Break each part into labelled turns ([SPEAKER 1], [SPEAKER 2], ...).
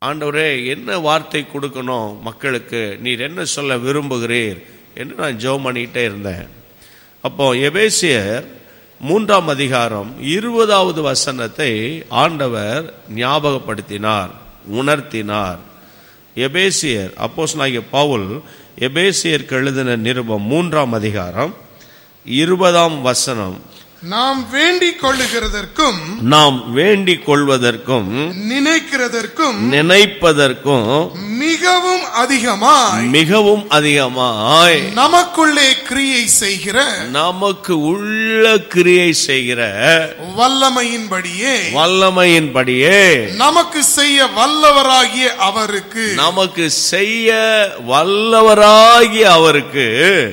[SPEAKER 1] ஆண்டவரே என்ன வார்த்தை கொடுக்கணும் மக்களுக்கு நீர் என்ன சொல்ல விரும்புகிறீர் என்று நான் ஜெபம் பண்ணிக்கிட்டே இருந்தேன் அப்போ எபேசியர் மூன்றாம் அதிகாரம் இருபதாவது வசனத்தை ஆண்டவர் ஞாபகப்படுத்தினார் உணர்த்தினார் எபேசியர் அப்போஸ் பவுல் எபேசியருக்கு எழுதின நிருபம் மூன்றாம் அதிகாரம் இருபதாம் வசனம்
[SPEAKER 2] நாம் வேண்டிக் கொள்ளுகிறதற்கும்
[SPEAKER 1] நாம் வேண்டிக் கொள்வதற்கும்
[SPEAKER 2] நினைக்கிறதற்கும்
[SPEAKER 1] நினைப்பதற்கும்
[SPEAKER 2] மிகவும் அதிகமாய்
[SPEAKER 1] மிகவும் அதிகமாய்
[SPEAKER 2] நமக்குள்ளே கிரியை செய்கிற
[SPEAKER 1] நமக்கு உள்ள கிரியை செய்கிற
[SPEAKER 2] வல்லமையின்படியே
[SPEAKER 1] வல்லமையின்படியே
[SPEAKER 2] நமக்கு செய்ய வல்லவராகிய அவருக்கு
[SPEAKER 1] நமக்கு செய்ய வல்லவராகிய அவருக்கு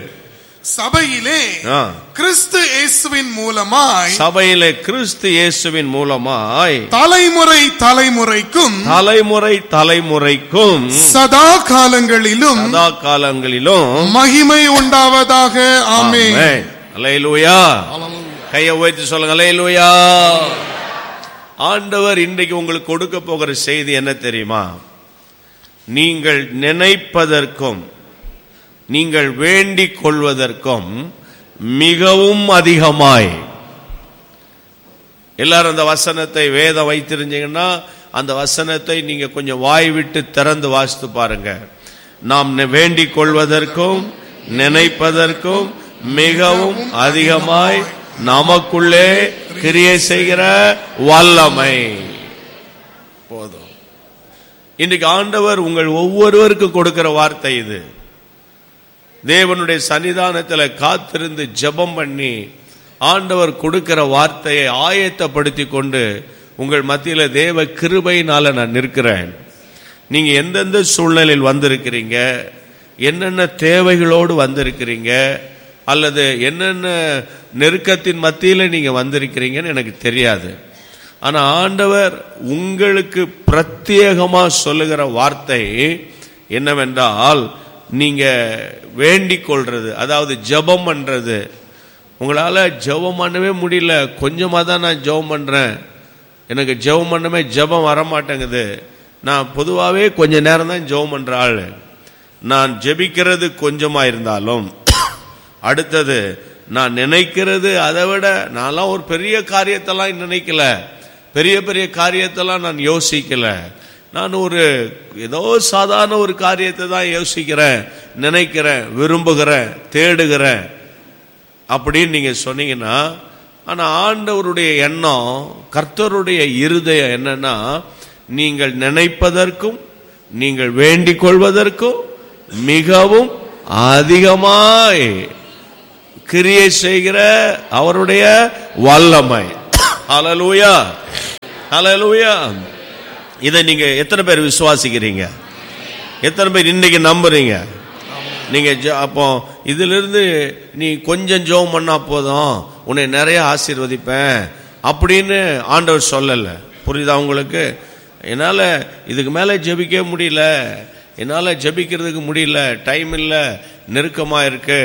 [SPEAKER 2] சபையிலே
[SPEAKER 1] ஆ,
[SPEAKER 2] கிறிஸ்து இயேசுவின் மூலமாய்
[SPEAKER 1] சபையிலே கிறிஸ்து இயேசுவின் மூலமாய்
[SPEAKER 2] தலைமுறை தலைமுறைக்கும்
[SPEAKER 1] தலைமுறை தலைமுறைக்கும்
[SPEAKER 2] சதா காலங்களிலும்
[SPEAKER 1] சதா காலங்களிலும்
[SPEAKER 2] மகிமை உண்டாவதாக ஆமே
[SPEAKER 1] ஆமென். அல்லேலூயா கையை உயர்த்தி சொல்லுங்க அல்லேலூயா ஆண்டவர் இன்றைக்கு உங்களுக்கு கொடுக்க போகிற செய்தி என்ன தெரியுமா நீங்கள் நினைப்பதற்கும் நீங்கள் வேண்டிக் கொள்வதற்கும் மிகவும் அதிகமாய் எல்லாரும் அந்த வசனத்தை வேதம் வைத்திருந்தீங்கன்னா அந்த வசனத்தை நீங்க கொஞ்சம் வாய் விட்டு திறந்து வாசித்து பாருங்க நாம் நெ- வேண்டிக் கொள்வதற்கும் நினைப்பதற்கும் மிகவும் அதிகமாய் நமக்குள்ளே கிரியை செய்கிற வல்லமை போதும் இன்றைக்கு ஆண்டவர் உங்கள் ஒவ்வொருவருக்கும் கொடுக்கிற வார்த்தை இது தேவனுடைய சன்னிதானத்தில் காத்திருந்து ஜெபம் பண்ணி ஆண்டவர் கொடுக்கிற வார்த்தையை ஆயத்தப்படுத்தி கொண்டு உங்கள் மத்தியில தேவ கிருபையினால நான் நிற்கிறேன் நீங்க எந்தெந்த சூழ்நிலையில் வந்திருக்கிறீங்க என்னென்ன தேவைகளோடு வந்திருக்கிறீங்க அல்லது என்னென்ன நெருக்கத்தின் மத்தியில நீங்க வந்திருக்கிறீங்கன்னு எனக்கு தெரியாது ஆனா ஆண்டவர் உங்களுக்கு பிரத்யேகமா சொல்லுகிற வார்த்தை என்னவென்றால் நீங்க வேண்டிக் கொள்றது அதாவது ஜெபம் பண்றது உங்களால ஜெபம் பண்ணவே முடியல கொஞ்சமா தான் நான் ஜெபம் பண்றேன் எனக்கு ஜெபம் பண்ணவே ஜெபம் வர மாட்டேங்குது நான் பொதுவாகவே கொஞ்ச நேரம் தான் ஜெபம் பண்ற ஆள் நான் ஜெபிக்கிறது கொஞ்சமா இருந்தாலும் அடுத்தது நான் நினைக்கிறது அதை விட நான்லாம் ஒரு பெரிய காரியத்தெல்லாம் நினைக்கல பெரிய பெரிய காரியத்தெல்லாம் நான் யோசிக்கல நான் ஒரு ஏதோ சாதாரண ஒரு காரியத்தை தான் யோசிக்கிறேன் நினைக்கிறேன் விரும்புகிறேன் தேடுகிறேன் அப்படின்னு நீங்க சொன்னீங்கன்னா ஆனா ஆண்டவருடைய எண்ணம் கர்த்தருடைய இருதயம் என்னன்னா நீங்கள் நினைப்பதற்கும் நீங்கள் வேண்டிக் கொள்வதற்கும் மிகவும் அதிகமாய் கிரியை செய்கிற அவருடைய வல்லமை ஹalleluya ஹalleluya இதை நீங்க எத்தனை பேர் விசுவாசிக்கிறீங்க எத்தனை பேர் இன்னைக்கு நம்புறீங்க நீங்க ஜெ- அப்போ இதிலிருந்து நீ கொஞ்சம் ஜெபம் பண்ணா போதும் உன்னை நிறைய ஆசீர்வதிப்பேன் அப்படின்னு ஆண்டவர் சொல்லல புரியுதா உங்களுக்கு என்னால இதுக்கு மேல ஜெபிக்க முடியல என்னால ஜெபிக்கிறதுக்கு முடியல டைம் இல்ல நெருக்கமா இருக்கு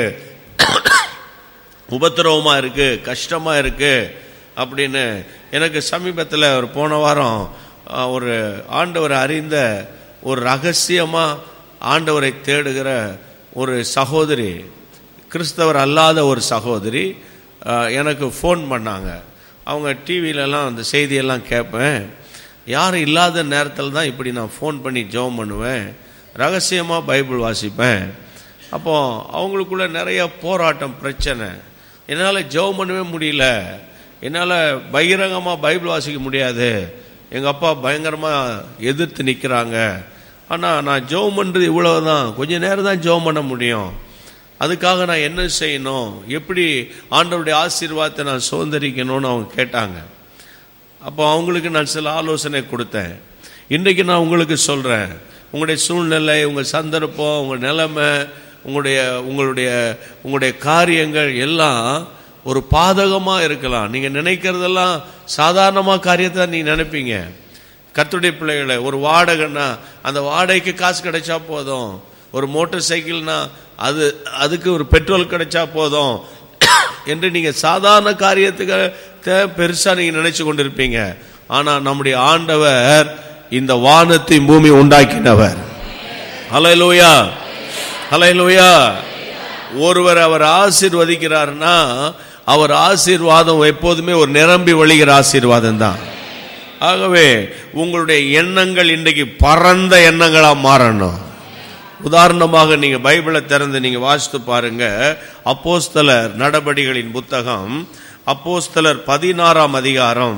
[SPEAKER 1] உபத்திரவமா இருக்கு கஷ்டமா இருக்கு அப்படின்னு எனக்கு சமீபத்தில் ஒரு போன வாரம் அஹ், ஒரு ஆண்டவரை அறிந்த ஒரு ரகசியமா ஆண்டவரை தேடுகிற ஒரு சகோதரி கிறிஸ்தவர் அல்லாத ஒரு சகோதரி அஹ், எனக்கு ஃபோன் பண்ணாங்க அவங்க டிவிலலாம் அந்த செய்தியெல்லாம் கேட்பேன் யாரும் இல்லாத நேரத்தில் தான் இப்படி நான் ஃபோன் பண்ணி ஜெபம் பண்ணுவேன் ரகசியமாக பைபிள் வாசிப்பேன் அப்போ அவங்களுக்குள்ள நிறைய போராட்டம் பிரச்சனை என்னால் ஜெபம் பண்ணவே முடியல என்னால் பகிரங்கமாக பைபிள் வாசிக்க முடியாது எங்கள் அப்பா பயங்கரமாக எதிர்த்து நிற்கிறாங்க ஆனால் நான் ஜெபம் பண்ணுறது இவ்வளவுதான் கொஞ்ச நேரம் தான் ஜெபம் பண்ண முடியும் அதுக்காக நான் என்ன செய்யணும் எப்படி ஆண்டவருடைய ஆசீர்வாதத்தை நான் சுதந்திரிக்கணும்னு அவங்க கேட்டாங்க அப்போ அவங்களுக்கு நான் சில ஆலோசனை கொடுத்தேன் இன்றைக்கு நான் உங்களுக்கு சொல்கிறேன் உங்களுடைய சூழ்நிலை உங்கள் சந்தர்ப்பம் உங்கள் நிலைமை உங்களுடைய உங்களுடைய உங்களுடைய காரியங்கள் எல்லாம் ஒரு பாதகமாக இருக்கலாம் நீங்கள் நினைக்கிறதெல்லாம் சாதாரணமாக காரியத்தை தான் நீங்கள் நினைப்பீங்க கத்துடைய பிள்ளைகளை ஒரு வாடகைன்னா அந்த வாடகைக்கு காசு கிடைச்சா போதும் ஒரு மோட்டார் சைக்கிள்னா அது அதுக்கு ஒரு பெட்ரோல் கிடைச்சா போதும் என்று நீங்க சாதாரண காரியத்துக்கு பெருசா நீங்க நினைச்சு கொண்டிருப்பீங்க ஆனா நம்முடைய ஆண்டவர் இந்த வானத்தின் பூமி உண்டாக்கினவர் ஹalleluya ஹalleluya ஒருவர் அவர் ஆசீர்வதிக்கிறார்னா அவர் ஆசீர்வாதம் எப்போதுமே ஒரு நிரம்பி வழிகிற ஆசீர்வாதம் தான் ஆகவே உங்களுடைய எண்ணங்கள் இன்றைக்கு பரந்த எண்ணங்களா மாறணும் உதாரணமாக நீங்க பைபிளை திறந்து நீங்க வாசித்து பாருங்க அப்போஸ்தலர் நடபடிகளின் புத்தகம் அப்போஸ்தலர் பதினாறாம் அதிகாரம்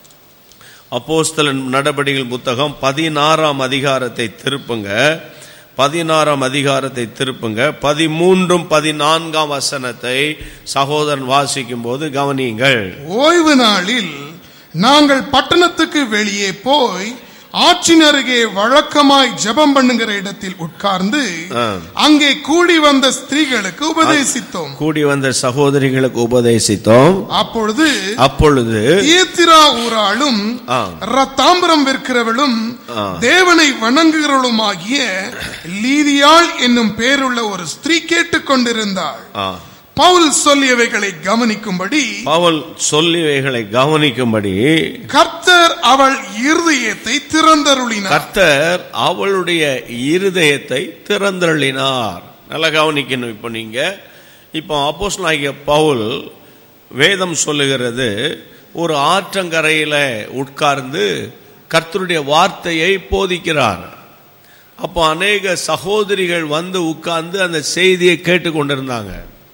[SPEAKER 1] அப்போஸ்தலன் நடபடிகள் புத்தகம் பதினாறாம் அதிகாரத்தை திருப்புங்க பதினாறாம் அதிகாரத்தை திருப்புங்க பதிமூன்றும் பதினான்காம் வசனத்தை சகோதரன் வாசிக்கும் போது கவனியுங்கள்
[SPEAKER 2] ஓய்வு நாளில் நாங்கள் பட்டணத்துக்கு வெளியே போய் ஆற்றின் அருகே வழக்கமாய் ஜெபம் பண்ணுகிற இடத்தில் உட்கார்ந்து
[SPEAKER 1] ஆ.
[SPEAKER 2] அங்கே கூடி வந்த ஸ்திரீகளுக்கு உபதேசித்தோம்
[SPEAKER 1] கூடி வந்த சகோதரிகளுக்கு உபதேசித்தோம்
[SPEAKER 2] அப்பொழுது
[SPEAKER 1] அப்பொழுது
[SPEAKER 2] தியத்திரா ஊராளும்
[SPEAKER 1] ஆ.
[SPEAKER 2] ரத்தாம்பரம் விற்கிறவளும்
[SPEAKER 1] ஆ.
[SPEAKER 2] தேவனை வணங்குகிறவளுமாகிய லீதியாள் என்னும் பேருள்ள ஒரு ஸ்திரீ கேட்டுக்கொண்டிருந்தாள்
[SPEAKER 1] ஆ,
[SPEAKER 2] பவுல் சொல்லியவைகளை கவனிக்கும்படி
[SPEAKER 1] பவுல் சொல்லிவைகளை கவனிக்கும்படி
[SPEAKER 2] கர்த்தர் அவள் இருதயத்தை திறந்தருளினார்
[SPEAKER 1] கர்த்தர் அவளுடைய இருதயத்தை திறந்தள்ளினார் நல்லா கவனிக்கணும் இப்போ நீங்க இப்போ அப்போஸ்தலனாகிய பவுல் வேதம் சொல்லுகிறது ஒரு ஆற்றங்கரையில உட்கார்ந்து கர்த்தருடைய வார்த்தையை போதிக்கிறார் அப்போ அநேக சகோதரிகள் வந்து உட்கார்ந்து அந்த செய்தியை கேட்டுக்கொண்டிருந்தாங்க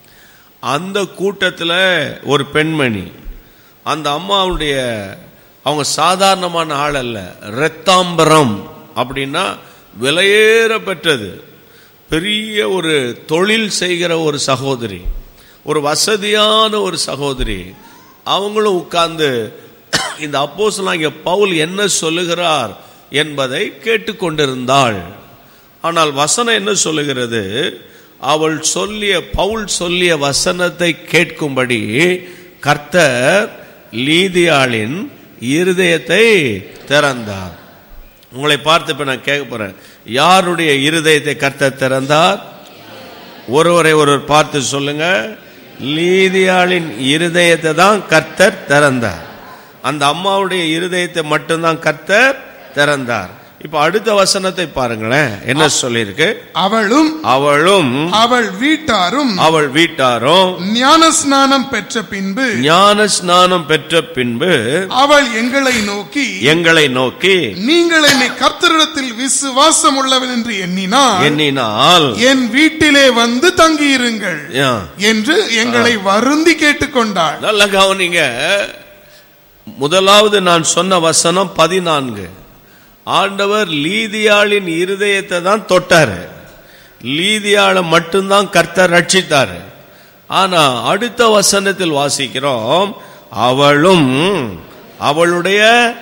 [SPEAKER 1] அந்த கூட்டத்தில் ஒரு பெண்மணி அந்த அம்மாவுடைய அவங்க சாதாரணமான ஆள் அல்ல இரத்தாம்பரம் அப்படின்னா விலையேற பெற்றது பெரிய ஒரு தொழில் செய்கிற ஒரு சகோதரி ஒரு வசதியான ஒரு சகோதரி அவங்களும் உட்கார்ந்து இந்த அப்போஸ்தலனாகிய பவுல் என்ன சொல்லுகிறார் என்பதை கேட்டுக்கொண்டிருந்தாள் ஆனால் வசனம் என்ன சொல்லுகிறது அவள் சொல்லிய பவுல் சொல்லிய வசனத்தை கேட்கும்படி கர்த்தர் லீதியாளின் இருதயத்தை திறந்தார் உங்களை பார்த்து இப்ப நான் கேட்க போறேன் யாருடைய இருதயத்தை கர்த்தர் திறந்தார் ஒருவரை ஒருவர் பார்த்து சொல்லுங்க லீதியாளின் இருதயத்தை தான் கர்த்தர் திறந்தார் அந்த அம்மாவுடைய இருதயத்தை மட்டும்தான் கர்த்தர் திறந்தார் இப்ப அடுத்த வசனத்தை பாருங்களேன் என்ன சொல்லியிருக்கு
[SPEAKER 2] அவளும்
[SPEAKER 1] அவளும்
[SPEAKER 2] அவள் வீட்டாரும்
[SPEAKER 1] அவள் வீட்டாரும்
[SPEAKER 2] ஞான ஸ்நானம் பெற்ற பின்பு
[SPEAKER 1] ஞான ஸ்நானம் பெற்ற பின்பு
[SPEAKER 2] அவள் எங்களை நோக்கி
[SPEAKER 1] எங்களை நோக்கி
[SPEAKER 2] நீங்கள் என்னை கர்த்தரிடத்தில் விசுவாசம் உள்ளவன் என்று எண்ணினால்
[SPEAKER 1] எண்ணினால்
[SPEAKER 2] என் வீட்டிலே வந்து தங்கியிருங்கள்
[SPEAKER 1] ஆ,
[SPEAKER 2] என்று எங்களை வருந்தி கேட்டுக்கொண்டாள்
[SPEAKER 1] நல்லா கவனிங்க முதலாவது நான் சொன்ன வசனம் பதினான்கு ஆண்டவர் லீதியாளின் இருதயத்தை தான் தொட்டாரு லீதியாளை மட்டும்தான் கர்த்தர் ரட்சித்தாரு ஆனா அடுத்த வசனத்தில் வாசிக்கிறோம் அவளும் அவளுடைய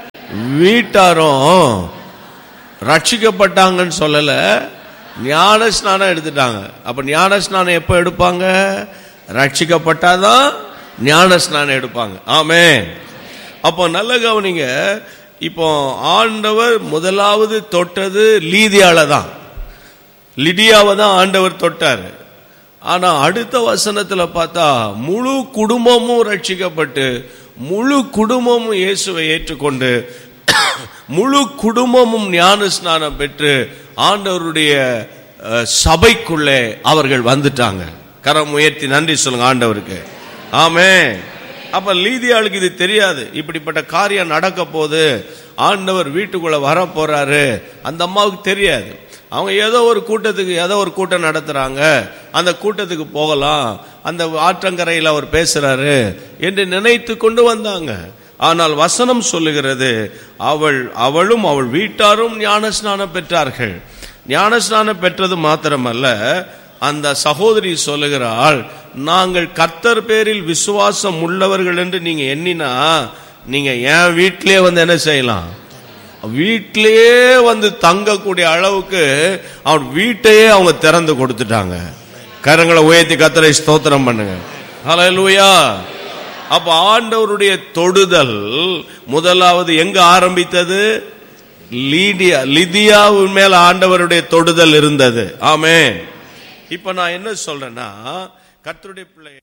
[SPEAKER 1] வீட்டாரும் ரட்சிக்கப்பட்டாங்கன்னு சொல்லல ஞான ஸ்நானம் எடுத்துட்டாங்க அப்ப ஞான ஸ்நானம் எப்ப எடுப்பாங்க ரட்சிக்கப்பட்டாதான் ஞான ஸ்நானம் எடுப்பாங்க ஆமே அப்போ நல்ல கவனிங்க இப்போ ஆண்டவர் முதலாவது தொட்டது லீதியால தான் லிடியாவை தான் ஆண்டவர் தொட்டார் ஆனா அடுத்த வசனத்துல பார்த்தா முழு குடும்பமும் ரட்சிக்கப்பட்டு முழு குடும்பமும் இயேசுவை ஏற்றுக்கொண்டு முழு குடும்பமும் ஞான ஸ்நானம் பெற்று ஆண்டவருடைய அஹ், சபைக்குள்ளே அவர்கள் வந்துட்டாங்க கரம் உயர்த்தி நன்றி சொல்லுங்க ஆண்டவருக்கு ஆமே அப்ப லீதியாளுக்கு இது தெரியாது இப்படிப்பட்ட காரியம் நடக்க போது ஆண்டவர் வீட்டுக்குள்ள வர போறாரு அந்த அம்மாவுக்கு தெரியாது அவங்க ஏதோ ஒரு கூட்டத்துக்கு ஏதோ ஒரு கூட்டம் நடத்துறாங்க அந்த கூட்டத்துக்கு போகலாம் அந்த ஆற்றங்கரையில் அவர் பேசுறாரு என்று நினைத்து கொண்டு வந்தாங்க ஆனால் வசனம் சொல்லுகிறது அவள் அவளும் அவள் வீட்டாரும் ஞானஸ்நானம் பெற்றார்கள் ஞானஸ்நானம் பெற்றது மாத்திரமல்ல அந்த சகோதரி சொல்லுகிறாள் நாங்கள் கர்த்தர் பேரில் விசுவாசம் உள்ளவர்கள் என்று நீங்க எண்ணினா நீங்க என் வீட்டிலே வந்து என்ன செய்யலாம் வீட்டிலேயே வந்து தங்கக்கூடிய அளவுக்கு அவன் வீட்டையே அவங்க திறந்து கொடுத்துட்டாங்க கரங்களை உயர்த்தி கத்தரை ஸ்தோத்திரம் பண்ணுங்க ஹalleluya அப்ப ஆண்டவருடைய தொடுதல் முதலாவது எங்க ஆரம்பித்தது லீடியா லிதியாவின் மேல ஆண்டவருடைய தொடுதல் இருந்தது ஆமே இப்ப நான் என்ன சொல்றேன்னா கர்த்தருடைய பிள்ளை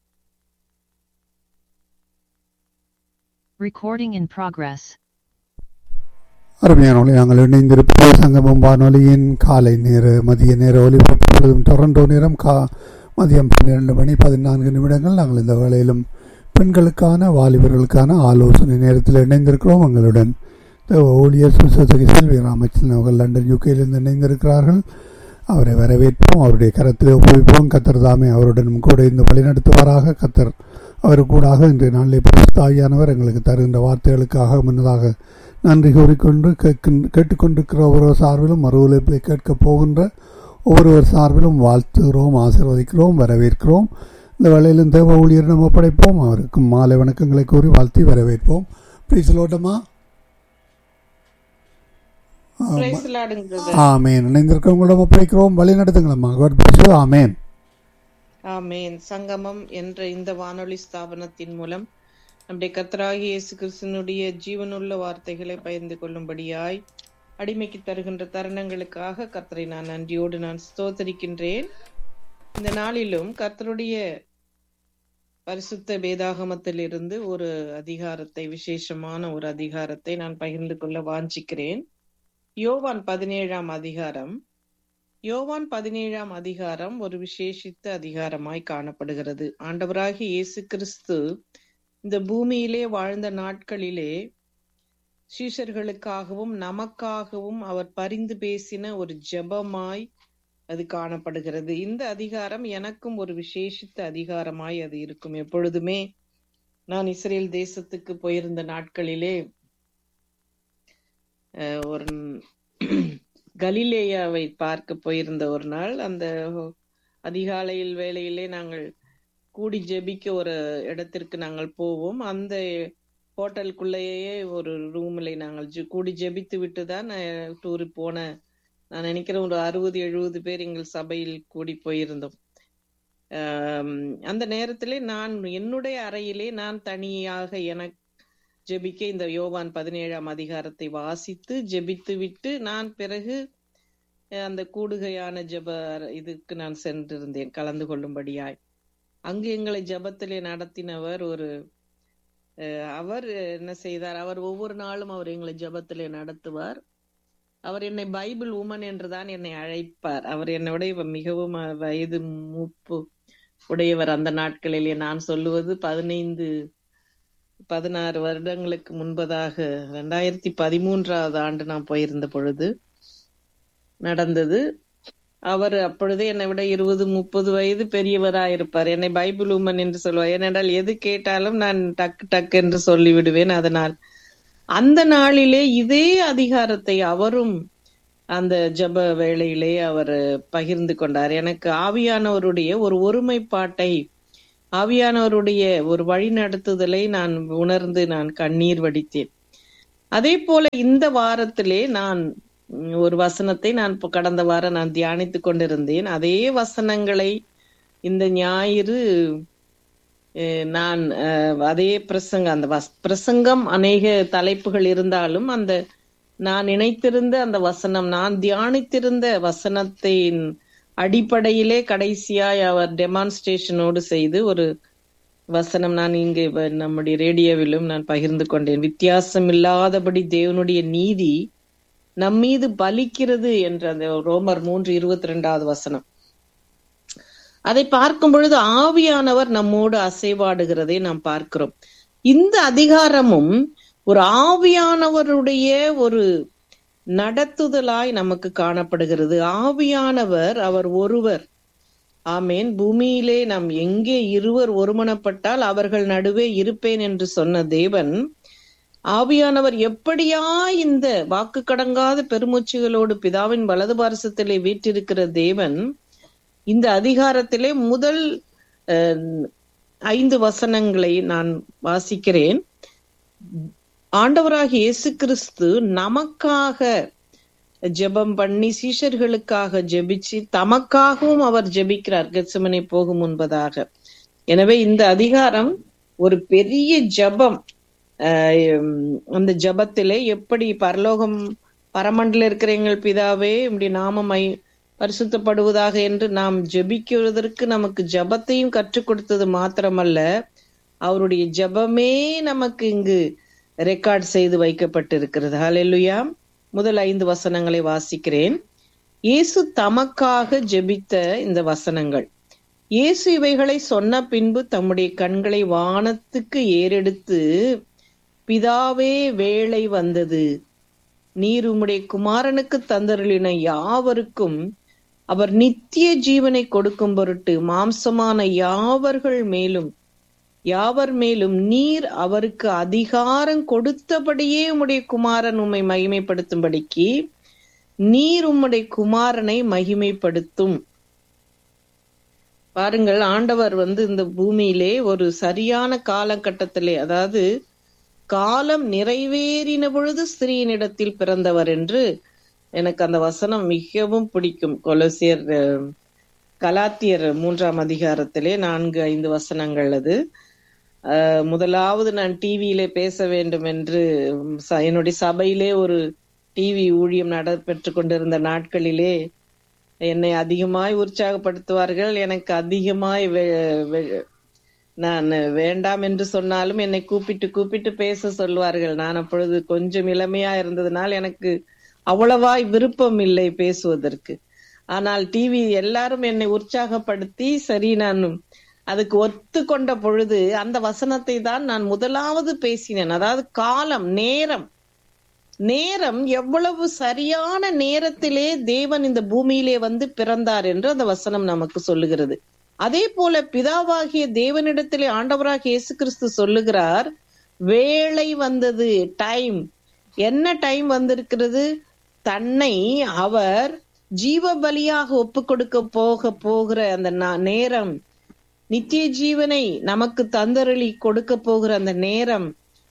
[SPEAKER 3] Recording in progress. அருமையானவர்களே நாங்கள் இணைந்திருப்பது சங்கமம் வானொலியின் காலை நேர மதிய நேர ஒலிபரப்பும் டொரண்டோ நேரம் கா மதியம் பன்னிரண்டு மணி பதினான்கு நிமிடங்கள் நாங்கள் இந்த வேளையிலும் பெண்களுக்கான வாலிபர்களுக்கான ஆலோசனை நேரத்தில் இணைந்திருக்கிறோம் எங்களுடன் தேவ ஊழியர் சுசதகி செல்வி ராமச்சந்திரன் அவர்கள் லண்டன் யூகேயிலிருந்து இணைந்திருக்கிறார்கள் அவரை வரவேற்போம் அவருடைய கரத்தில் ஒப்புவிப்போம் கத்தர் தாமே அவருடனும் கூட இருந்து வழிநடத்துவாராக கத்தர் அவர் கூடாக இன்றைய நாளிலே பரிசுத்தாவியானவர் எங்களுக்கு தருகின்ற வார்த்தைகளுக்காக முன்னதாக நன்றி கூறிக்கொண்டு கேட்கின்ற கேட்டுக்கொண்டிருக்கிற ஒவ்வொரு சார்பிலும் மறு உழைப்பில் கேட்கப் போகின்ற ஒவ்வொருவர் சார்பிலும் வாழ்த்துகிறோம் ஆசீர்வதிக்கிறோம் வரவேற்கிறோம் இந்த வேளையிலும் தேவ ஊழியரிடம் ஒப்படைப்போம் அவருக்கும் மாலை வணக்கங்களை கூறி வாழ்த்தி வரவேற்போம் பிரிசலோட்டமா
[SPEAKER 4] Praise the Lord, brother.
[SPEAKER 3] ஆமேன் இணைந்திருக்கிறவங்களிடம் ஒப்படைக்கிறோம் வழி நடத்துங்களம்மா God bless you. ஆமேன்
[SPEAKER 4] ஆமென் சங்கமம் என்ற இந்த வானொலி ஸ்தாபனத்தின் மூலம் நம்முடைய கர்த்தராகிய இயேசு கிறிஸ்தனுடைய ஜீவனுள்ள வார்த்தைகளை பகிர்ந்து கொள்ளும்படியாய் அடிமைக்கு தருகின்ற தருணங்களுக்காக கர்த்தரை நான் நன்றியோடு நான் ஸ்தோத்தரிக்கின்றேன் இந்த நாளிலும் கர்த்தருடைய பரிசுத்த வேதாகமத்திலிருந்து ஒரு அதிகாரத்தை விசேஷமான ஒரு அதிகாரத்தை நான் பகிர்ந்து கொள்ள வாஞ்சிக்கிறேன் யோவான் பதினேழாம் அதிகாரம் யோவான் பதினேழாம் அதிகாரம் ஒரு விசேஷித்த அதிகாரமாய் காணப்படுகிறது ஆண்டவராகிய இயேசு கிறிஸ்து இந்த பூமியிலே வாழ்ந்த நாட்களிலே சீஷர்களுக்காகவும் நமக்காகவும் அவர் பரிந்து பேசின ஒரு ஜெபமாய் அது காணப்படுகிறது இந்த அதிகாரம் எனக்கும் ஒரு விசேஷித்த அதிகாரமாய் அது இருக்கும் எப்பொழுதுமே நான் இஸ்ரேல் தேசத்துக்கு போயிருந்த நாட்களிலே அஹ், ஒரு கலிலேயாவை பார்க்க போயிருந்த ஒரு நாள் அந்த அதிகாலையில் வேளையிலே நாங்கள் கூடி ஜெபிக்க ஒரு இடத்திற்கு நாங்கள் போவோம் அந்த ஹோட்டலுக்குள்ளேயே ஒரு ரூம்ல நாங்கள் ஜெ- கூடி ஜெபித்து விட்டு தான் டூர் போன நான் நினைக்கிறேன் ஒரு அறுபது எழுபது பேர் எங்கள் சபையில் கூடி போயிருந்தோம் ஆம், அந்த நேரத்திலே நான் என்னுடைய அறையிலே நான் தனியாக எனக்கு ஜெபிக்க இந்த யோவான் பதினேழாம் அதிகாரத்தை வாசித்து ஜெபித்து விட்டு நான் பிறகு அஹ், அந்த கூடுகையான ஜெப அற- இதுக்கு நான் சென்றிருந்தேன் கலந்து கொள்ளும்படியாய் அங்கு எங்களை ஜெபத்திலே நடத்தினவர் ஒரு அஹ், அவர் என்ன செய்தார் அவர் ஒவ்வொரு நாளும் அவர் எங்களை ஜெபத்திலே நடத்துவார் அவர் என்னை பைபிள் உமன் என்றுதான் என்னை அழைப்பார் அவர் என்னை விட இவ மிகவும் அஹ், வயது மூப்பு உடையவர் அந்த நாட்களிலே நான் சொல்லுவது பதினைந்து பதினாறு வருடங்களுக்கு முன்பதாக ரெண்டாயிரத்தி பதிமூன்றாவது ஆண்டு நான் போயிருந்த பொழுது நடந்தது அவர் அப்பொழுதே என்னை விட இருபது முப்பது வயது பெரியவராயிருப்பார் என்னை பைபிள் உமன் என்று சொல்வார் ஏனென்றால் எது கேட்டாலும் நான் டக்கு டக்கு என்று சொல்லிவிடுவேன் அதனால் அந்த நாளிலே இதே அதிகாரத்தை அவரும் அந்த ஜெப வேளையிலே அவர் பகிர்ந்து கொண்டார் எனக்கு ஆவியானவருடைய ஒரு ஒருமைப்பாட்டை ஆவியானவருடைய ஒரு வழிநடத்துதலை நான் உணர்ந்து நான் கண்ணீர் வடித்தேன் அதே போல இந்த வாரத்திலே நான் ம், ஒரு வசனத்தை நான் இப்ப கடந்த வாரம் நான் தியானித்துக் கொண்டிருந்தேன் அதே வசனங்களை இந்த ஞாயிறு அஹ், நான் அஹ், அதே பிரசங்கம் அந்த வஸ்- பிரசங்கம் அநேக தலைப்புகள் இருந்தாலும் அந்த நான் நினைத்திருந்த அந்த வசனம் நான் தியானித்திருந்த வசனத்தின் அடிப்படையிலே கடைசியாய் அவர் டெமான்ஸ்ட்ரேஷனோடு செய்து ஒரு வசனம் நான் இங்கே வ- நம்முடைய ரேடியோவிலும் நான் பகிர்ந்து கொண்டேன் வித்தியாசம் இல்லாதபடி தேவனுடைய நீதி நம்மீது பலிக்கிறது என்ற அந்த ரோமர் மூன்று இருபத்தி ரெண்டாவது வசனம் அதை பார்க்கும் பொழுது ஆவியானவர் நம்மோடு அசைவாடுகிறதை நாம் பார்க்கிறோம் இந்த அதிகாரமும் ஒரு ஆவியானவருடைய ஒரு நடத்துதலாய் நமக்கு காணப்படுகிறது ஆவியானவர் அவர் ஒருவர் ஆமேன் பூமியிலே நாம் எங்கே இருவர் ஒருமனப்பட்டால் அவர்கள் நடுவே இருப்பேன் என்று சொன்ன தேவன் ஆவியானவர் எப்படியா இந்த வாக்கு கடங்காத பெருமூச்சுகளோடு பிதாவின் வலது பாரசத்திலே வீற்றிருக்கிற தேவன் இந்த அதிகாரத்திலே முதல் அஹ், ஐந்து வசனங்களை நான் வாசிக்கிறேன் ஆண்டவராகிய இயேசு கிறிஸ்து நமக்காக ஜெபம் பண்ணி சீஷர்களுக்காக ஜெபிச்சு தமக்காகவும் அவர் ஜெபிக்கிறார் கெத்சமனை போகும் முன்பதாக எனவே இந்த அதிகாரம் ஒரு பெரிய ஜெபம் ஆஹ் உம் அந்த ஜெபத்திலே எப்படி பரலோகம் பரமண்டல இருக்கிற எங்கள் பிதாவே இப்படி நாமமை பரிசுத்தப்படுவதாக என்று நாம் ஜெபிக்கிறதற்கு நமக்கு ஜெபத்தையும் கற்றுக் கொடுத்தது மாத்திரமல்ல அவருடைய ஜெபமே நமக்கு இங்கு ரெக்கார்ட் செய்து வைக்கப்பட்டிருக்கிறது ஹalleluya முதல் ஐந்து வசனங்களை வாசிக்கிறேன் இயேசு தமக்காக ஜெபித்த இந்த வசனங்கள் இயேசு இவைகளை சொன்ன பின்பு தம்முடைய கண்களை வானத்துக்கு ஏறெடுத்து பிதாவே வேளை வந்தது நீர் உம்முடைய குமாரனுக்கு தந்தருளின யாவருக்கும் அவர் நித்திய ஜீவனை கொடுக்கும் பொருட்டு மாம்சமான யாவர்கள் மேலும் யாவர் மேலும் நீர் அவருக்கு அதிகாரம் கொடுத்தபடியே உம்முடைய குமாரன் உம்மை மகிமைப்படுத்தும்படிக்கு நீர் உம்முடைய குமாரனை மகிமைப்படுத்தும் பாருங்கள் ஆண்டவர் வந்து இந்த பூமியிலே ஒரு சரியான காலகட்டத்திலே அதாவது காலம் நிறைவேறின பொழுது ஸ்திரீனிடத்தில் பிறந்தவர் என்று எனக்கு அந்த வசனம் மிகவும் பிடிக்கும் கொலசியர் அஹ், கலாத்தியர் மூன்றாம் அதிகாரத்திலே நான்கு ஐந்து வசனங்கள் அது அஹ், முதலாவது நான் டிவியிலே பேச வேண்டும் என்று ச- என்னுடைய சபையிலே ஒரு டிவி ஊழியம் நடைபெற்று கொண்டிருந்த நாட்களிலே என்னை அதிகமாய் உற்சாகப்படுத்துவார்கள் எனக்கு அதிகமாய் வே- வே- நான் வேண்டாம் என்று சொன்னாலும் என்னை கூப்பிட்டு கூப்பிட்டு பேச சொல்வார்கள் நான் அப்பொழுது கொஞ்சம் இளமையா இருந்ததுனால் எனக்கு அவ்வளவாய் விருப்பம் இல்லை பேசுவதற்கு ஆனால் டிவி எல்லாரும் என்னை உற்சாகப்படுத்தி சரி நான் அதுக்கு ஒத்து கொண்ட பொழுது அந்த வசனத்தை தான் நான் முதலாவது பேசினேன் அதாவது காலம் நேரம் நேரம் எவ்வளவு சரியான நேரத்திலே தேவன் இந்த பூமியிலே வந்து பிறந்தார் என்று அந்த வசனம் நமக்கு சொல்லுகிறது அதே போல பிதாவாகிய தேவனிடத்திலே ஆண்டவராகிய இயேசு கிறிஸ்து சொல்லுகிறார் வேளை வந்தது டைம் என்ன டைம் வந்திருக்கிறது தன்னை அவர் ஜீவ பலியாக ஒப்பு கொடுக்க போக போகிற அந்த நா- நேரம் நித்திய ஜீவனை நமக்கு தந்தருளி கொடுக்க போகிற அந்த நேரம்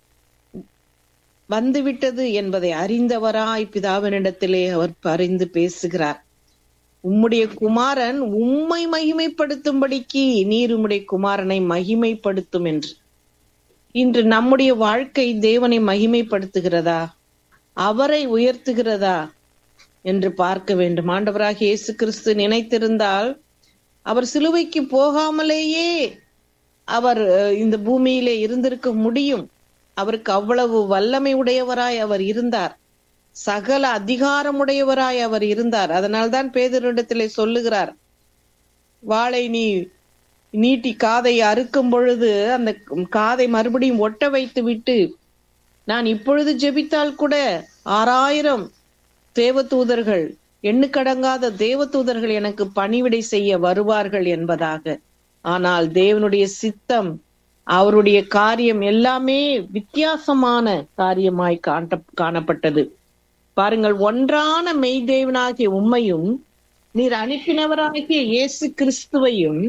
[SPEAKER 4] வந்துவிட்டது என்பதை அறிந்தவராய் பிதாவினிடத்திலே அவர் பரிந்து பேசுகிறார் உம்முடைய குமாரன் உம்மை மகிமைப்படுத்தும்படிக்கு நீர் உம்முடைய குமாரனை மகிமைப்படுத்தும் என்று இன்று நம்முடைய வாழ்க்கை தேவனை மகிமைப்படுத்துகிறதா அவரை உயர்த்துகிறதா என்று பார்க்க வேண்டும் ஆண்டவராக இயேசு கிறிஸ்து நினைத்திருந்தால் அவர் சிலுவைக்கு போகாமலேயே அவர் அஹ், இந்த பூமியிலே இருந்திருக்க முடியும் அவருக்கு அவ்வளவு வல்லமை உடையவராய் அவர் இருந்தார் சகல அதிகாரமுடையவராய் அவர் இருந்தார் அதனால்தான் பேதரிடத்திலே சொல்லுகிறார் வாளை நீ நீட்டி காதை அறுக்கும் பொழுது அந்த காதை மறுபடியும் ஒட்ட வைத்து விட்டு நான் இப்பொழுது ஜெபித்தால் கூட ஆறாயிரம் தேவதூதர்கள் எண்ணுக்கடங்காத தேவதூதர்கள் எனக்கு பணிவிடை செய்ய வருவார்கள் என்பதாக ஆனால் தேவனுடைய சித்தம் அவருடைய காரியம் எல்லாமே வித்தியாசமான காரியமாய் காண்ட காணப்பட்டது பாருங்கள் ஒன்றான மெய்தேவனாகிய உம்மையும் நீர் அனுப்பினவராகிய இயேசு கிறிஸ்துவையும்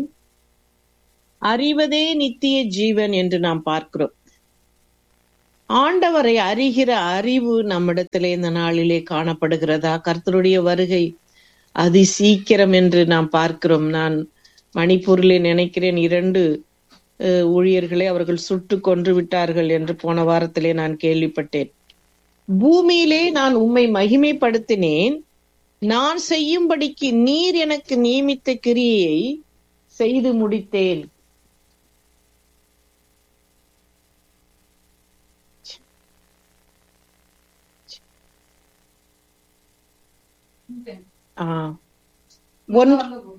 [SPEAKER 4] அறிவதே நித்திய ஜீவன் என்று நாம் பார்க்கிறோம் ஆண்டவரை அறிகிற அறிவு நம்மிடத்திலே இந்த நாளிலே காணப்படுகிறதா கர்த்தருடைய வருகை அதி சீக்கிரம் என்று நாம் பார்க்கிறோம் நான் மணிப்பூரிலே நினைக்கிறேன் இரண்டு அஹ், ஊழியர்களை அவர்கள் சுட்டு கொன்று விட்டார்கள் என்று போன வாரத்திலே நான் கேள்விப்பட்டேன் பூமியிலே நான் உம்மை மகிமைப்படுத்தினேன் நான் செய்யும்படிக்கு நீர் எனக்கு நியமித்த கிரியையை செய்து முடித்தேன் ஆ. ஒன்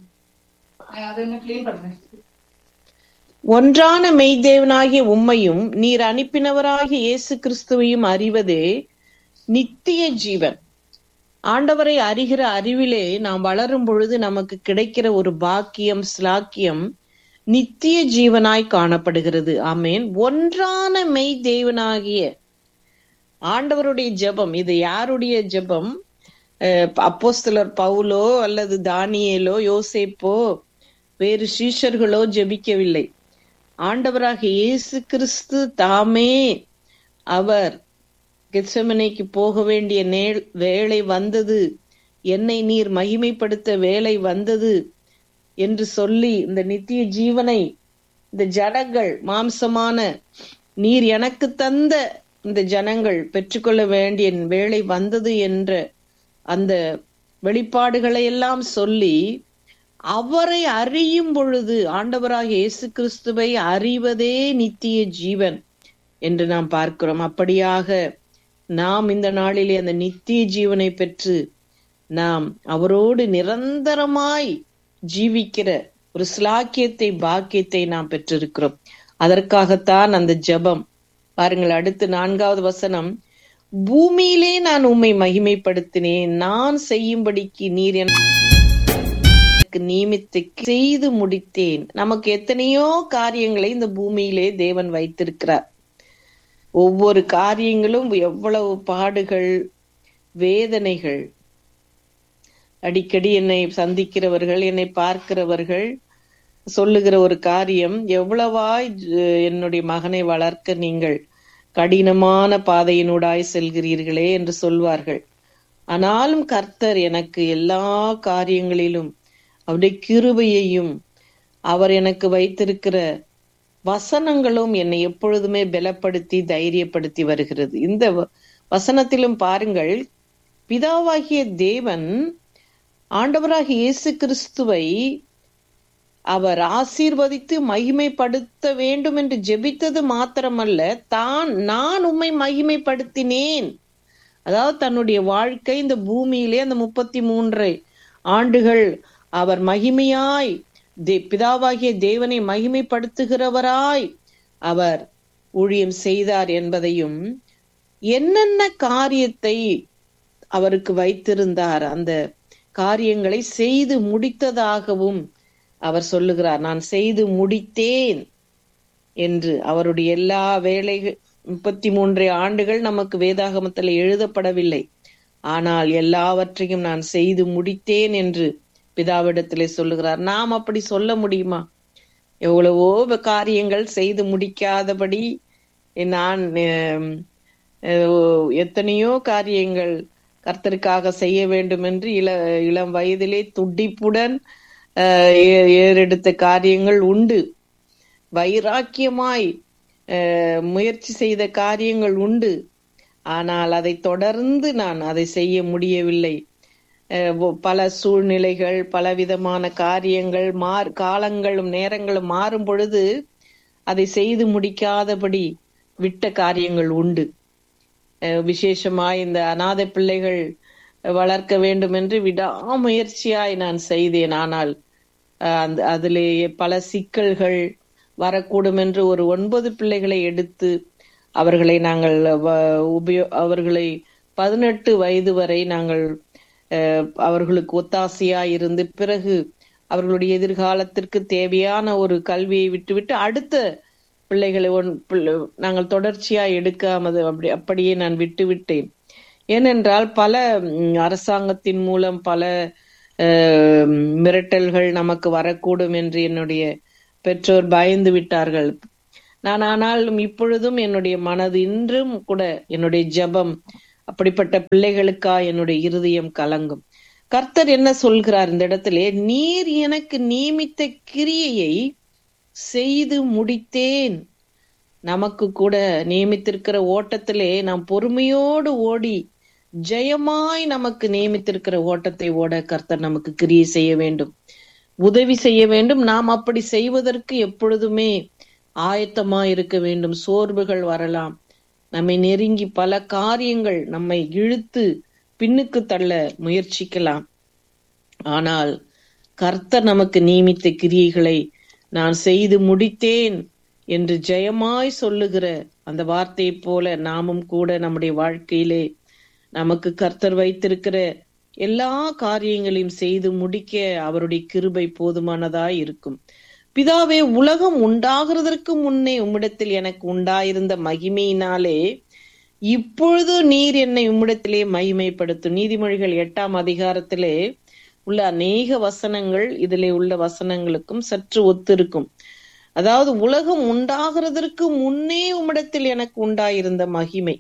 [SPEAKER 4] ஒன்றான மெய்தேவனாகிய உம்மையும் நீர் அனுப்பினவராகிய இயேசு கிறிஸ்துவையும் அறிவதே நித்திய ஜீவன் ஆண்டவரை அறிகிற அறிவிலே நாம் வளரும் பொழுது நமக்கு கிடைக்கிற ஒரு பாக்கியம் ஸ்லாக்கியம் நித்திய ஜீவனாய் காணப்படுகிறது ஆமேன் ஒன்றான மெய் தேவனாகிய ஆண்டவருடைய ஜெபம் இது யாருடைய ஜெபம் அஹ் அப்போஸ்தலர் பவுலோ அல்லது தானியேலோ யோசேப்போ வேறு சீஷர்களோ ஜெபிக்கவில்லை ஆண்டவராக இயேசு கிறிஸ்து தாமே அவர் கெத்செமனைக்கு போக வேண்டிய நேள் வேளை வந்தது என்னை நீர் மகிமைப்படுத்த வேலை வந்தது என்று சொல்லி இந்த நித்திய ஜீவனை இந்த ஜனங்கள் மாம்சமான நீர் எனக்கு தந்த இந்த ஜனங்கள் பெற்றுக்கொள்ள வேண்டிய வேளை வந்தது என்ற அந்த வெளிப்பாடுகளை எல்லாம் சொல்லி அவரை அறியும் பொழுது ஆண்டவராக இயேசு கிறிஸ்துவை அறிவதே நித்திய ஜீவன் என்று நாம் பார்க்கிறோம் அப்படியாக நாம் இந்த நாளிலே அந்த நித்திய ஜீவனை பெற்று நாம் அவரோடு நிரந்தரமாய் ஜீவிக்கிற ஒரு ஸ்லாக்கியத்தை பாக்கியத்தை நாம் பெற்றிருக்கிறோம் அதற்காகத்தான் அந்த ஜெபம் பாருங்கள் அடுத்து நான்காவது வசனம் பூமியிலே நான் உம்மை மகிமைப்படுத்தினேன் நான் செய்யும்படிக்கு நீர் எனக்கு நியமித்து செய்து முடித்தேன் நமக்கு எத்தனையோ காரியங்களை இந்த பூமியிலே தேவன் வைத்திருக்கிறார் ஒவ்வொரு காரியங்களும் எவ்வளவு பாடுகள் வேதனைகள் அடிக்கடி என்னை சந்திக்கிறவர்கள் என்னை பார்க்கிறவர்கள் சொல்லுகிற ஒரு காரியம் எவ்வளவாய் அஹ், என்னுடைய மகனை வளர்க்க நீங்கள் கடினமான பாதையினூடாய் செல்கிறீர்களே என்று சொல்வார்கள் ஆனாலும் கர்த்தர் எனக்கு எல்லா காரியங்களிலும் அவருடைய கிருபையையும் அவர் எனக்கு வைத்திருக்கிற வசனங்களும் என்னை எப்பொழுதுமே பலப்படுத்தி தைரியப்படுத்தி வருகிறது இந்த வ- வசனத்திலும் பாருங்கள் பிதாவாகிய தேவன் ஆண்டவராகிய இயேசு கிறிஸ்துவை அவர் ஆசீர்வதித்து மகிமைப்படுத்த வேண்டும் என்று ஜெபித்தது மாத்திரமல்ல தான் நான் உம்மை மகிமைப்படுத்தினேன் அதாவது தன்னுடைய வாழ்க்கை இந்த பூமியிலே அந்த முப்பத்தி மூன்று ஆண்டுகள் அவர் மகிமையாய் தே- பிதாவாகிய தேவனை மகிமைப்படுத்துகிறவராய் அவர் ஊழியம் செய்தார் என்பதையும் என்னென்ன காரியத்தை அவருக்கு வைத்திருந்தார் அந்த காரியங்களை செய்து முடித்ததாகவும் அவர் சொல்லுகிறார் நான் செய்து முடித்தேன் என்று அவருடைய எல்லா வேலைகள் முப்பத்தி மூன்று ஆண்டுகள் நமக்கு வேதாகமத்தில் எழுதப்படவில்லை ஆனால் எல்லாவற்றையும் நான் செய்து முடித்தேன் என்று பிதாவிடத்திலே சொல்லுகிறார் நாம் அப்படி சொல்ல முடியுமா எவ்வளவோ காரியங்கள் செய்து முடிக்காதபடி நான் ஆம், அஹ், எத்தனையோ காரியங்கள் கர்த்தருக்காக செய்ய வேண்டும் என்று இள இளம் வயதிலே துடிப்புடன் அஹ், ஏ- ஏறெடுத்த காரியங்கள் உண்டு வைராக்கியமாய் அஹ், முயற்சி செய்த காரியங்கள் உண்டு ஆனால் அதை தொடர்ந்து நான் அதை செய்ய முடியவில்லை அஹ், ஒ- பல சூழ்நிலைகள் பலவிதமான காரியங்கள் மார் காலங்களும் நேரங்களும் மாறும் பொழுது அதை செய்து முடிக்காதபடி விட்ட காரியங்கள் உண்டு அஹ், விசேஷமாய் இந்த அநாதை பிள்ளைகள் வளர்க்க வேண்டும் என்று விடாமுயற்சியாய் நான் செய்தேன் ஆனால் அஹ், அந்த அதிலே பல சிக்கல்கள் வரக்கூடும் என்று ஒரு ஒன்பது பிள்ளைகளை எடுத்து அவர்களை நாங்கள் வ- உபயோ அவர்களை பதினெட்டு வயது வரை நாங்கள் அஹ், அவர்களுக்கு ஒத்தாசையாய் இருந்து பிறகு அவர்களுடைய எதிர்காலத்திற்கு தேவையான ஒரு கல்வியை விட்டுவிட்டு அடுத்த பிள்ளைகளை ஒன் பிள்ளை- நாங்கள் தொடர்ச்சியா எடுக்காமது அப்படி அப்படியே நான் விட்டு விட்டேன் ஏனென்றால் பல ம், அரசாங்கத்தின் மூலம் பல அஹ், மிரட்டல்கள் நமக்கு வரக்கூடும் என்று என்னுடைய பெற்றோர் பயந்து விட்டார்கள் நான் ஆனாலும் இப்பொழுதும் என்னுடைய மனது இன்றும் கூட என்னுடைய ஜெபம் அப்படிப்பட்ட பிள்ளைகளுக்கா என்னுடைய இருதயம் கலங்கும் கர்த்தர் என்ன சொல்கிறார் இந்த இடத்திலே நீர் எனக்கு நியமித்த கிரியையை செய்து முடித்தேன் நமக்கு கூட நியமித்திருக்கிற ஓட்டத்திலே நாம் பொறுமையோடு ஓடி ஜெயமாய் நமக்கு நியமித்திருக்கிற ஓட்டத்தை ஓட கர்த்தர் நமக்கு கிரியை செய்ய வேண்டும் உதவி செய்ய வேண்டும் நாம் அப்படி செய்வதற்கு எப்பொழுதுமே ஆயத்தமா இருக்க வேண்டும் சோர்வுகள் வரலாம் நம்மை நெருங்கி பல காரியங்கள் நம்மை இழுத்து பின்னுக்கு தள்ள முயற்சிக்கலாம் ஆனால் கர்த்தர் நமக்கு நியமித்த கிரியைகளை நான் செய்து முடித்தேன் என்று ஜெயமாய் சொல்லுகிற அந்த வார்த்தையைப் போல நாமும் கூட நம்முடைய வாழ்க்கையிலே நமக்கு கர்த்தர் வைத்திருக்கிற எல்லா காரியங்களையும் செய்து முடிக்க அவருடைய கிருபை போதுமானதாய் இருக்கும் பிதாவே உலகம் உண்டாகிறதற்கு முன்னே உம்மிடத்தில் எனக்கு உண்டாயிருந்த மகிமையினாலே இப்பொழுது நீர் என்னை உம்மிடத்திலே மகிமைப்படுத்தும் நீதிமொழிகள் எட்டாம் அதிகாரத்திலே உள்ள அநேக வசனங்கள் இதிலே உள்ள வசனங்களுக்கும் சற்று ஒத்திருக்கும் அதாவது உலகம் உண்டாகிறதற்கு முன்னே உம்மிடத்தில் எனக்கு உண்டாயிருந்த மகிமை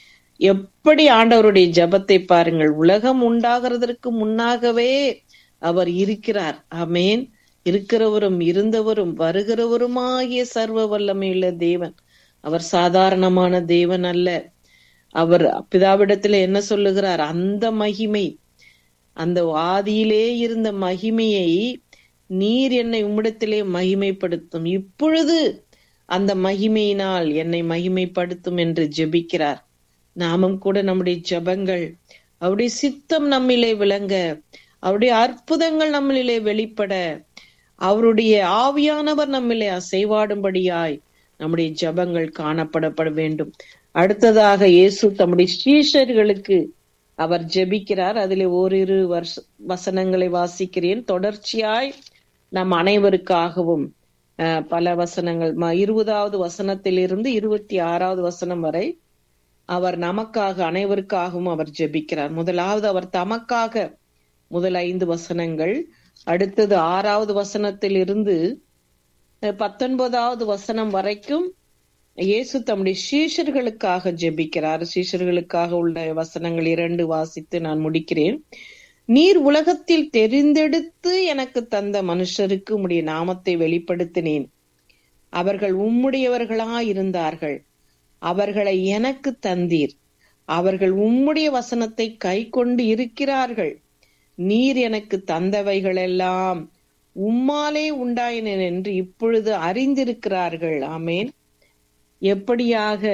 [SPEAKER 4] எப்படி ஆண்டவருடைய ஜெபத்தை பாருங்கள் உலகம் உண்டாகிறதற்கு முன்னாகவே அவர் இருக்கிறார் ஆமேன் இருக்கிறவரும் இருந்தவரும் வருகிறவருமாகிய சர்வ வல்லமையுள்ள தேவன் அவர் சாதாரணமான தேவன் அல்ல அவர் பிதாவிடத்துல என்ன சொல்லுகிறார் அந்த மகிமை அந்த ஆதியிலே இருந்த மகிமையை நீர் என்னை உம்மிடத்திலே மகிமைப்படுத்தும் இப்பொழுது அந்த மகிமையினால் என்னை மகிமைப்படுத்தும் என்று ஜெபிக்கிறார் நாமும் கூட நம்முடைய ஜெபங்கள் அவருடைய சித்தம் நம்மிலே விளங்க அவருடைய அற்புதங்கள் நம்மிலே வெளிப்பட அவருடைய ஆவியானவர் நம்மிலே அசைவாடும்படியாய் நம்முடைய ஜெபங்கள் காணப்படப்பட வேண்டும் அடுத்ததாக இயேசு தம்முடைய ஸ்ரீஷர்களுக்கு அவர் ஜெபிக்கிறார் அதிலே ஓரிரு வருஷ வசனங்களை வாசிக்கிறேன் தொடர்ச்சியாய் நம் அனைவருக்காகவும் அஹ், பல வசனங்கள் ம- இருபதாவது வசனத்திலிருந்து இருபத்தி ஆறாவது வசனம் வரை அவர் நமக்காக அனைவருக்காகவும் அவர் ஜெபிக்கிறார் முதலாவது அவர் தமக்காக முதல் ஐந்து வசனங்கள் அடுத்தது ஆறாவது வசனத்திலிருந்து அஹ், பத்தொன்பதாவது வசனம் வரைக்கும் இயேசு தம்முடைய சீஷர்களுக்காக ஜெபிக்கிறார் சீஷர்களுக்காக உள்ள வசனங்கள் இரண்டு வாசித்து நான் முடிக்கிறேன் நீர் உலகத்தில் தெரிந்தெடுத்து எனக்கு தந்த மனுஷருக்கு உம்முடைய நாமத்தை வெளிப்படுத்தினேன் அவர்கள் உம்முடையவர்களாயிருந்தார்கள் அவர்களை எனக்கு தந்தீர் அவர்கள் உம்முடைய வசனத்தை கை கொண்டு இருக்கிறார்கள் நீர் எனக்கு தந்தவைகளெல்லாம் உம்மாலே உண்டாயின என்று இப்பொழுது அறிந்திருக்கிறார்கள் ஆமேன் எப்படியாக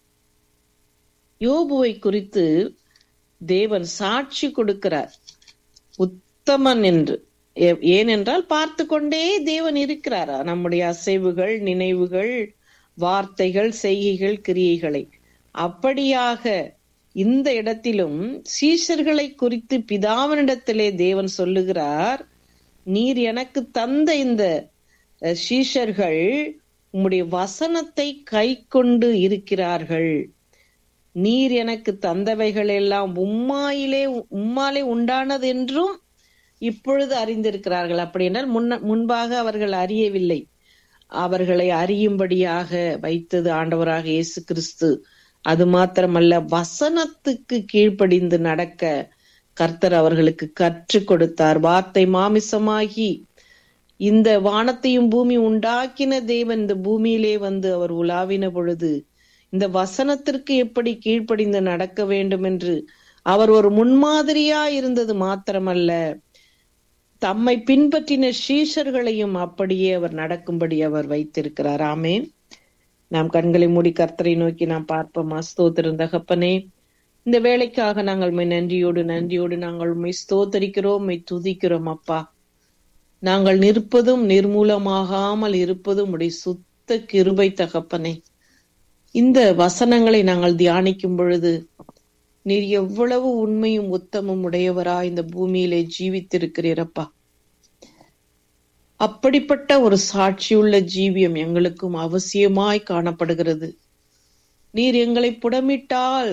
[SPEAKER 4] யோபுவை குறித்து தேவன் சாட்சி கொடுக்கிறார் உத்தமன் என்று ஏ- ஏனென்றால் பார்த்து கொண்டே தேவன் இருக்கிறார் நம்முடைய அசைவுகள் நினைவுகள் வார்த்தைகள் செய்கைகள் கிரியைகளை அப்படியாக இந்த இடத்திலும் சீஷர்களை குறித்து பிதாவினிடத்திலே தேவன் சொல்லுகிறார் நீர் எனக்கு தந்த இந்த அஹ், சீஷர்கள் உம்முடைய வசனத்தை கை கொண்டு இருக்கிறார்கள் நீர் எனக்கு தந்தவைகள் எல்லாம் உம்மாயிலே உம்மாலே உண்டானது என்றும் இப்பொழுது அறிந்திருக்கிறார்கள் அப்படி என்றால் முன்ன முன்பாக அவர்கள் அறியவில்லை அவர்களை அறியும்படியாக வைத்தது ஆண்டவராக இயேசு கிறிஸ்து அது மாத்திரமல்ல வசனத்துக்கு கீழ்ப்படிந்து நடக்க கர்த்தர் அவர்களுக்கு கற்றுக் கொடுத்தார் வார்த்தை மாமிசமாகி இந்த வானத்தையும் பூமி உண்டாக்கின தேவன் இந்த பூமியிலே வந்து அவர் உலாவின பொழுது இந்த வசனத்திற்கு எப்படி கீழ்ப்படிந்து நடக்க வேண்டும் என்று அவர் ஒரு முன்மாதிரியா இருந்தது மாத்திரமல்ல தம்மை பின்பற்றின சீஷர்களையும் அப்படியே அவர் நடக்கும்படி அவர் வைத்திருக்கிறார் ஆமேன் நாம் கண்களை மூடி கர்த்தரை நோக்கி நாம் பார்ப்போமா ஸ்தோத்திரம் தகப்பனே இந்த வேலைக்காக நாங்கள் உம்மை நன்றியோடு நன்றியோடு நாங்கள் உண்மை ஸ்தோத்தரிக்கிறோம் உம்மை துதிக்கிறோம் அப்பா நாங்கள் நிற்பதும் நிர்மூலமாகாமல் இருப்பதும் உடைய சுத்த கிருபை தகப்பனே இந்த வசனங்களை நாங்கள் தியானிக்கும் பொழுது நீர் எவ்வளவு உண்மையும் உத்தமும் உடையவரா இந்த பூமியிலே ஜீவித்திருக்கிறீரப்பா அப்படிப்பட்ட ஒரு சாட்சியுள்ள ஜீவியம் எங்களுக்கும் அவசியமாய் காணப்படுகிறது நீர் எங்களை புடமிட்டால்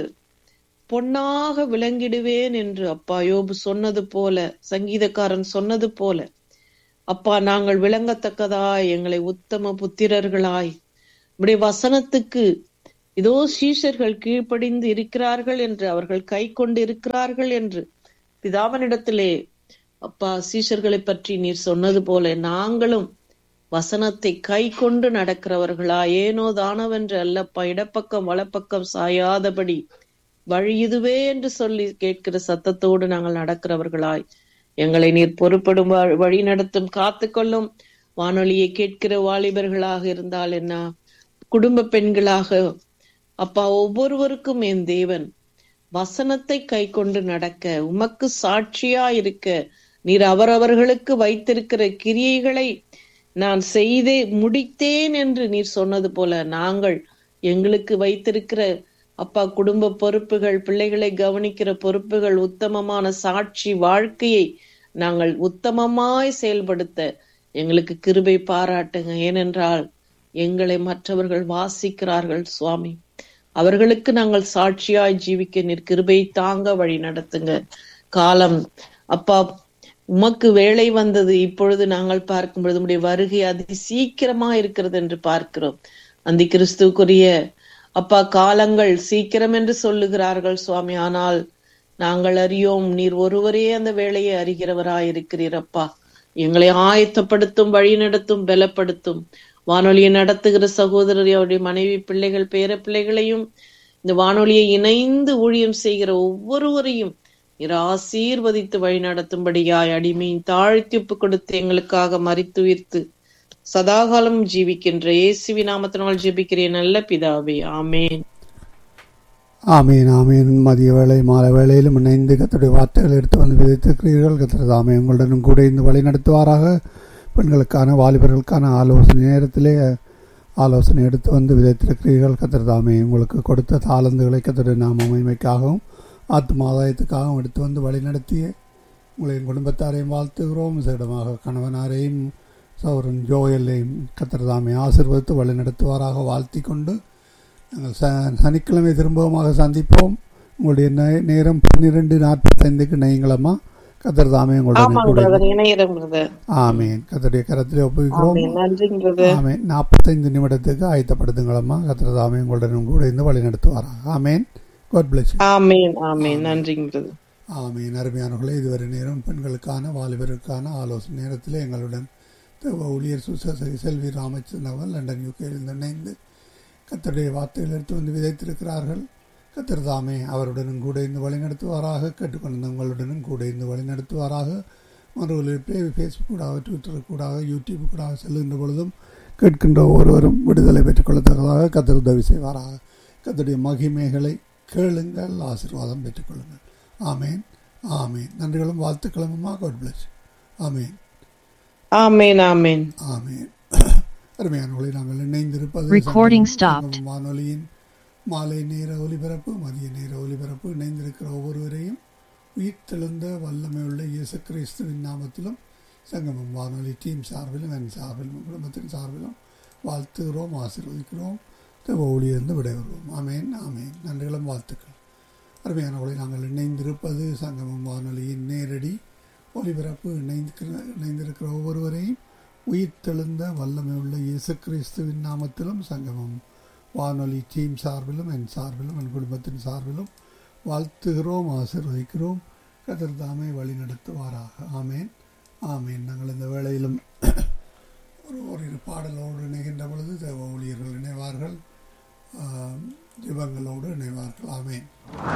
[SPEAKER 4] பொன்னாக விளங்கிடுவேன் என்று அப்பா யோபு சொன்னது போல சங்கீதக்காரன் சொன்னது போல அப்பா நாங்கள் விளங்கத்தக்கதாய் எங்களை உத்தம புத்திரர்களாய் உடைய வசனத்துக்கு இதோ சீஷர்கள் கீழ்ப்படிந்து இருக்கிறார்கள் என்று அவர்கள் கை கொண்டு இருக்கிறார்கள் என்று பிதாவனிடத்திலே அப்பா சீஷர்களை பற்றி நீர் சொன்னது போல நாங்களும் வசனத்தை கை கொண்டு நடக்கிறவர்களா ஏனோ தானவென்று அல்லப்பா இடப்பக்கம் வலப்பக்கம் சாயாதபடி வழி இதுவே என்று சொல்லி கேட்கிற சத்தத்தோடு நாங்கள் நடக்கிறவர்களாய் எங்களை நீர் பொறுப்படும் வ- வழி நடத்தும் காத்துக்கொள்ளும் வானொலியை கேட்கிற வாலிபர்களாக இருந்தால் என்ன குடும்ப பெண்களாக அப்பா ஒவ்வொருவருக்கும் என் தேவன் வசனத்தை கை கொண்டு நடக்க உமக்கு சாட்சியா இருக்க நீர் அவரவர்களுக்கு வைத்திருக்கிற கிரியைகளை நான் செய்தே முடித்தேன் என்று நீர் சொன்னது போல நாங்கள் எங்களுக்கு வைத்திருக்கிற அப்பா குடும்ப பொறுப்புகள் பிள்ளைகளை கவனிக்கிற பொறுப்புகள் உத்தமமான சாட்சி வாழ்க்கையை நாங்கள் உத்தமமாய் செயல்படுத்த எங்களுக்கு கிருபை பாராட்டுங்க ஏனென்றால் எங்களை மற்றவர்கள் வாசிக்கிறார்கள் சுவாமி அவர்களுக்கு நாங்கள் சாட்சியாய் ஜீவிக்க நீர் கிருபை தாங்க வழி நடத்துங்க காலம் அப்பா உமக்கு வேலை வந்தது இப்பொழுது நாங்கள் பார்க்கும் பொழுது உம்முடைய வருகை அதி சீக்கிரமா இருக்கிறது என்று பார்க்கிறோம் அந்த கிறிஸ்துக்குரிய அப்பா காலங்கள் சீக்கிரம் என்று சொல்லுகிறார்கள் சுவாமி ஆனால் நாங்கள் அறியோம் நீர் ஒருவரே அந்த வேலையை அறிகிறவராய் இருக்கிறீர் அப்பா எங்களை ஆயத்தப்படுத்தும் வழி நடத்தும் பலப்படுத்தும் வானொலியை நடத்துகிற சகோதரர் அவருடைய மனைவி பிள்ளைகள் பேர பிள்ளைகளையும் இந்த வானொலியை இணைந்து ஊழியம் செய்கிற ஒவ்வொருவரையும் நீர் ஆசீர்வதித்து வழி நடத்தும்படியாய் அடிமையின் தாழ்த்தி ஒப்பு கொடுத்து எங்களுக்காக மறித்து உயிர்த்து சதாகாலம் ஜீவிக்கின்ற இயேசுவி நாமத்தினால் ஜெபிக்கிறேன் நல்ல பிதாவே ஆமேன்
[SPEAKER 3] ஆமீன் ஆமீன் மதிய வேளை மாலை வேளையிலும் இணைந்து கத்தருடைய வார்த்தைகள் எடுத்து வந்து விதைத்திருக்கிறீர்கள் கத்திரது ஆமை உங்களுடனும் கூட இந்த வழி நடத்துவாராக பெண்களுக்கான வாலிபர்களுக்கான ஆலோசனை நேரத்திலே ஆலோசனை எடுத்து வந்து விதைத்திருக்கிறீர்கள் கத்திரதாமே உங்களுக்கு கொடுத்த தாளந்துகளை கத்தருடைய நாம மகிமைக்காகவும் ஆத்ம ஆதாயத்துக்காகவும் எடுத்து வந்து வழி நடத்திய உங்களையும் குடும்பத்தாரையும் வாழ்த்துகிறோம் விசேடமாக கணவனாரையும் சௌரன் ஜோயலையும் கத்திரதாமே ஆசிர்வதித்து வழி நடத்துவாராக வாழ்த்தி கொண்டு நாங்கள் ச சனிக்கிழமை திரும்பவுமாக சந்திப்போம் உங்களுடைய நே- நேரம் பன்னிரெண்டு நாற்பத்தைந்துக்கு நெய்ங்களம்மா கத்தர் தாமே உங்களுடைய
[SPEAKER 4] ஆமாங்க
[SPEAKER 3] கூட
[SPEAKER 4] பிரதர் இணையிறேன் பிரதர்
[SPEAKER 3] ஆமீன் கத்தருடைய கரத்திலே ஒப்புவிக்கிறோம்
[SPEAKER 4] ஆமென் நன்றிங்க பிரதர்
[SPEAKER 3] ஆமேன் நாற்பத்தைந்து நிமிடத்துக்கு ஆயத்தப்படுத்துங்களம்மா கத்தர் தாமே உங்களுடன் கூட இருந்து வழி நடத்துவாராக ஆமேன் காட் பிளஸ்
[SPEAKER 4] ஆமேன் ஆமேன் நன்றிங்க பிரதர்
[SPEAKER 3] ஆமீன் அருமையானவர்களே இதுவரை நேரம் பெண்களுக்கான வாலிபருக்கான ஆலோசனை நேரத்தில் எங்களுடன் தேவ ஊழியர் சுசரி செல்வி ராமச்சந்திரன் அவர்கள் லண்டன் யூகேயிலிருந்து இணைந்து கத்தருடைய வார்த்தைகள் எடுத்து வந்து விதைத்திருக்கிறார்கள் கத்தர் தாமே அவருடனும் கூட இருந்து வழி நடத்துவாராக கேட்டுக்கொண்ட உங்களுடனும் கூட இருந்து வழி நடத்துவாராக மறு ஒலிபரப்பை ஃபேஸ்புக் கூடாக ட்விட்டர் கூடாக யூடியூப் கூடாக செல்கின்ற பொழுதும் கேட்கின்ற ஒருவரும் விடுதலை பெற்றுக்கொள்ளத்தக்கதாக கத்தர் உதவி செய்வாராக கத்தருடைய மகிமைகளை கேளுங்கள் ஆசீர்வாதம் பெற்றுக்கொள்ளுங்கள் ஆமேன் ஆமேன் நன்றிகளும் வாழ்த்துக்களுமா காட் பிளஸ் ஆமேன்
[SPEAKER 4] ஆமேன் ஆமேன்
[SPEAKER 3] ஆமேன் அருமையானவர்களை நாங்கள் இணைந்திருப்பது
[SPEAKER 5] Recording
[SPEAKER 3] சங்கமம்
[SPEAKER 5] stopped.
[SPEAKER 3] வானொலியின் மாலை நேர ஒலிபரப்பு மதிய நேர ஒலிபரப்பு இணைந்திருக்கிற ஒவ்வொருவரையும் உயிர்த்தெழுந்த வல்லமை உள்ள இயேசு கிறிஸ்துவின் நாமத்திலும் சங்கமம் வானொலி டீம் சார்பிலும் என் சார்பிலும் குடும்பத்தின் சார்பிலும் வாழ்த்துகிறோம் ஆசீர்வதிக்கிறோம் தேவ ஒளியிலிருந்து விடைபெறுவோம் ஆமேன் ஆமேன் நன்றிகளும் வாழ்த்துக்கள் அருமையானவர்களை நாங்கள் இணைந்திருப்பது சங்கமம் வானொலியின் நேரடி ஒலிபரப்பு இணைந்திருக்கிற இணைந்திருக்கிற ஒவ்வொருவரையும் உயிர்த்தெழுந்த வல்லமை உள்ள இயேசு கிறிஸ்துவின் நாமத்திலும் சங்கமம் வானொலி டீம் சார்பிலும் என் சார்பிலும் என் குடும்பத்தின் சார்பிலும் வாழ்த்துகிறோம் ஆசீர்வதிக்கிறோம் கதர் தாமே வழி நடத்துவாராக ஆமேன் ஆமேன் நாங்கள் இந்த வேளையிலும் ஒரு ஓரிரு பாடலோடு இணைகின்ற பொழுது தேவ ஊழியர்கள் இணைவார்கள் ஆம், ஜெபங்களோடு இணைவார்கள் ஆமேன்